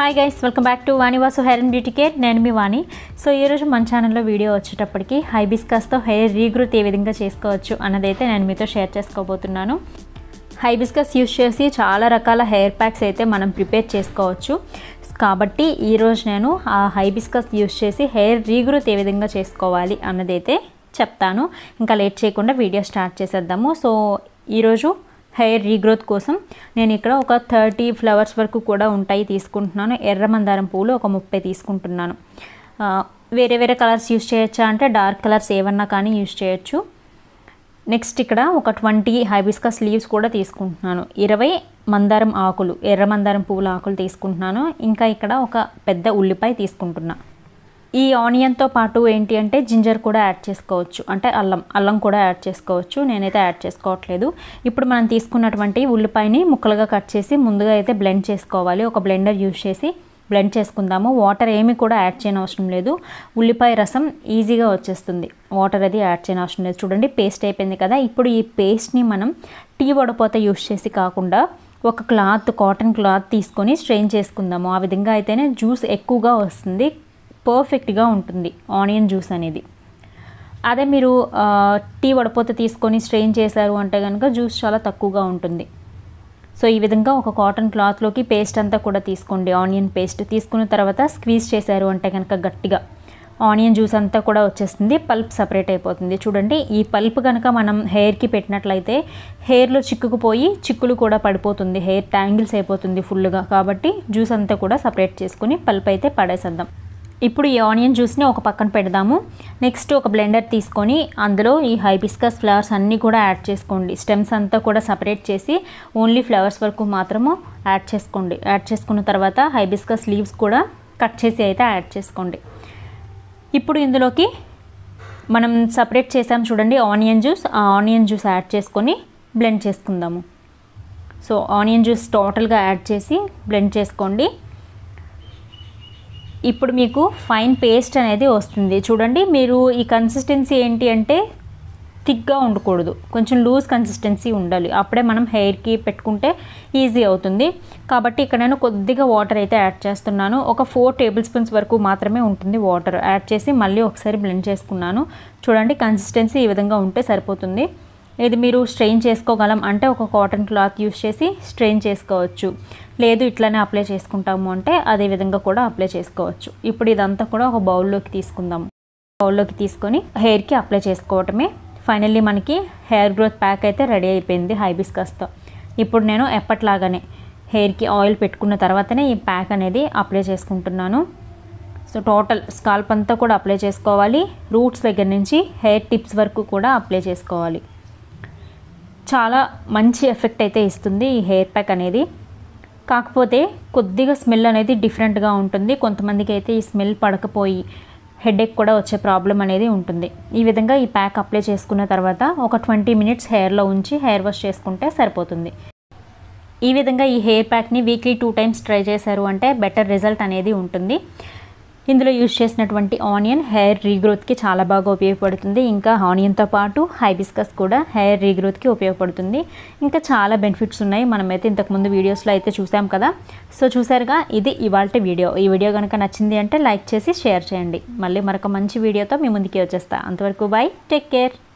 hi guys welcome back to Vanivasu hair and beauty care నేను మీ వాణి so ఈరోజు మన ఛానల్లో వీడియో వచ్చేటప్పటికి హైబిస్కస్తో హెయిర్ రీగ్రోత్ ఏ విధంగా చేసుకోవచ్చు అన్నదైతే నేను మీతో షేర్ చేసుకోబోతున్నాను హైబిస్కస్ యూస్ చేసి చాలా రకాల హెయిర్ ప్యాక్స్ అయితే మనం ప్రిపేర్ చేసుకోవచ్చు కాబట్టి ఈరోజు నేను ఆ హైబిస్కస్ యూస్ చేసి హెయిర్ రీగ్రోత్ ఏ విధంగా చేసుకోవాలి అన్నదైతే చెప్తాను ఇంకా లేట్ చేయకుండా వీడియో స్టార్ట్ చేసేద్దాము సో ఈరోజు హెయిర్ రీగ్రోత్ కోసం నేను ఇక్కడ ఒక థర్టీ ఫ్లవర్స్ వరకు కూడా ఉంటాయి తీసుకుంటున్నాను ఎర్ర మందారం పూలు ఒక ముప్పై తీసుకుంటున్నాను ఆ, వేరే వేరే కలర్స్ యూస్ చేయొచ్చా అంటే డార్క్ కలర్స్ ఏమన్నా కానీ యూస్ చేయొచ్చు నెక్స్ట్ ఇక్కడ ఒక ట్వంటీ హైబిస్కస్ లీవ్స్ కూడా తీసుకుంటున్నాను ఇరవై మందారం ఆకులు ఎర్ర మందారం పువ్వుల ఆకులు తీసుకుంటున్నాను ఇంకా ఇక్కడ ఒక పెద్ద ఉల్లిపాయ తీసుకుంటున్నా ఈ ఆనియన్తో పాటు ఏంటి అంటే జింజర్ కూడా యాడ్ చేసుకోవచ్చు అంటే అల్లం అల్లం కూడా యాడ్ చేసుకోవచ్చు నేనైతే యాడ్ చేసుకోవట్లేదు ఇప్పుడు మనం తీసుకున్నటువంటి ఉల్లిపాయని ముక్కలుగా కట్ చేసి ముందుగా అయితే బ్లెండ్ చేసుకోవాలి ఒక బ్లెండర్ యూజ్ చేసి బ్లెండ్ చేసుకుందాము వాటర్ ఏమి కూడా యాడ్ చేయని అవసరం లేదు ఉల్లిపాయ రసం ఈజీగా వచ్చేస్తుంది వాటర్ అది యాడ్ చేయని అవసరం లేదు చూడండి పేస్ట్ అయిపోయింది కదా ఇప్పుడు ఈ పేస్ట్ని మనం టీ వడపోత యూస్ చేసి కాకుండా ఒక క్లాత్ కాటన్ క్లాత్ తీసుకొని స్ట్రెయిన్ చేసుకుందాము ఆ విధంగా అయితేనే జ్యూస్ ఎక్కువగా వస్తుంది పర్ఫెక్ట్గా ఉంటుంది ఆనియన్ జ్యూస్ అనేది అదే మీరు ఆ, టీ వడపోత తీసుకొని స్ట్రెయిన్ చేశారు అంటే కనుక జ్యూస్ చాలా తక్కువగా ఉంటుంది సో ఈ విధంగా ఒక కాటన్ క్లాత్లోకి పేస్ట్ అంతా కూడా తీసుకోండి ఆనియన్ పేస్ట్ తీసుకున్న తర్వాత స్క్వీజ్ చేశారు అంటే కనుక గట్టిగా ఆనియన్ జ్యూస్ అంతా కూడా వచ్చేస్తుంది పల్ప్ సపరేట్ అయిపోతుంది చూడండి ఈ పల్ప్ కనుక మనం హెయిర్కి పెట్టినట్లయితే హెయిర్లో చిక్కుకుపోయి చిక్కులు కూడా పడిపోతుంది హెయిర్ ట్యాంగిల్స్ అయిపోతుంది ఫుల్గా కాబట్టి జ్యూస్ అంతా కూడా సపరేట్ చేసుకుని పల్ప్ అయితే పడేసేద్దాం ఇప్పుడు ఈ ఆనియన్ జ్యూస్ని ఒక పక్కన పెడదాము నెక్స్ట్ ఒక బ్లెండర్ తీసుకొని అందులో ఈ హైబిస్కస్ ఫ్లవర్స్ అన్నీ కూడా యాడ్ చేసుకోండి స్టెమ్స్ అంతా కూడా సపరేట్ చేసి ఓన్లీ ఫ్లవర్స్ వరకు మాత్రము యాడ్ చేసుకోండి యాడ్ చేసుకున్న తర్వాత హైబిస్కస్ లీవ్స్ కూడా కట్ చేసి అయితే యాడ్ చేసుకోండి ఇప్పుడు ఇందులోకి మనం సపరేట్ చేసాం చూడండి ఆనియన్ జ్యూస్ ఆ ఆనియన్ జ్యూస్ యాడ్ చేసుకొని బ్లెండ్ చేసుకుందాము సో ఆనియన్ జ్యూస్ టోటల్గా యాడ్ చేసి బ్లెండ్ చేసుకోండి ఇప్పుడు మీకు ఫైన్ పేస్ట్ అనేది వస్తుంది చూడండి మీరు ఈ కన్సిస్టెన్సీ ఏంటి అంటే థిక్గా ఉండకూడదు కొంచెం లూజ్ కన్సిస్టెన్సీ ఉండాలి అప్పుడే మనం హెయిర్కి పెట్టుకుంటే ఈజీ అవుతుంది కాబట్టి ఇక్కడ నేను కొద్దిగా వాటర్ అయితే యాడ్ చేస్తున్నాను ఒక ఫోర్ టేబుల్ స్పూన్స్ వరకు మాత్రమే ఉంటుంది వాటర్ యాడ్ చేసి మళ్ళీ ఒకసారి బ్లెండ్ చేసుకున్నాను చూడండి కన్సిస్టెన్సీ ఈ విధంగా ఉంటే సరిపోతుంది ఇది మీరు స్ట్రెయిన్ చేసుకోగలం అంటే ఒక కాటన్ క్లాత్ యూస్ చేసి స్ట్రెయిన్ చేసుకోవచ్చు లేదు ఇట్లానే అప్లై చేసుకుంటాము అంటే అదే విధంగా కూడా అప్లై చేసుకోవచ్చు ఇప్పుడు ఇదంతా కూడా ఒక బౌల్లోకి తీసుకుందాం బౌల్లోకి తీసుకొని హెయిర్కి అప్లై చేసుకోవటమే ఫైనల్లీ మనకి హెయిర్ గ్రోత్ ప్యాక్ అయితే రెడీ అయిపోయింది హైబిస్కస్తో ఇప్పుడు నేను ఎప్పట్లాగానే హెయిర్కి ఆయిల్ పెట్టుకున్న తర్వాతనే ఈ ప్యాక్ అనేది అప్లై చేసుకుంటున్నాను సో టోటల్ స్కాల్ప్ అంతా కూడా అప్లై చేసుకోవాలి రూట్స్ దగ్గర నుంచి హెయిర్ టిప్స్ వరకు కూడా అప్లై చేసుకోవాలి చాలా మంచి ఎఫెక్ట్ అయితే ఇస్తుంది ఈ హెయిర్ ప్యాక్ అనేది కాకపోతే కొద్దిగా స్మెల్ అనేది డిఫరెంట్గా ఉంటుంది కొంతమందికి అయితే ఈ స్మెల్ పడకపోయి హెడేక్ కూడా వచ్చే ప్రాబ్లం అనేది ఉంటుంది ఈ విధంగా ఈ ప్యాక్ అప్లై చేసుకున్న తర్వాత ఒక ట్వంటీ మినిట్స్ హెయిర్లో ఉంచి హెయిర్ వాష్ చేసుకుంటే సరిపోతుంది ఈ విధంగా ఈ హెయిర్ ప్యాక్ని వీక్లీ టూ టైమ్స్ ట్రై చేశారు అంటే బెటర్ రిజల్ట్ అనేది ఉంటుంది ఇందులో యూజ్ చేసినటువంటి ఆనియన్ హెయిర్ రీగ్రోత్కి చాలా బాగా ఉపయోగపడుతుంది ఇంకా ఆనియన్తో పాటు హైబిస్కస్ కూడా హెయిర్ రీగ్రోత్కి ఉపయోగపడుతుంది ఇంకా చాలా బెనిఫిట్స్ ఉన్నాయి మనమైతే ఇంతకుముందు వీడియోస్లో అయితే చూసాం కదా సో చూసారుగా ఇది ఇవాళ వీడియో ఈ వీడియో కనుక నచ్చింది అంటే లైక్ చేసి షేర్ చేయండి మళ్ళీ మరొక మంచి వీడియోతో మీ ముందుకి వచ్చేస్తా అంతవరకు బాయ్ టేక్ కేర్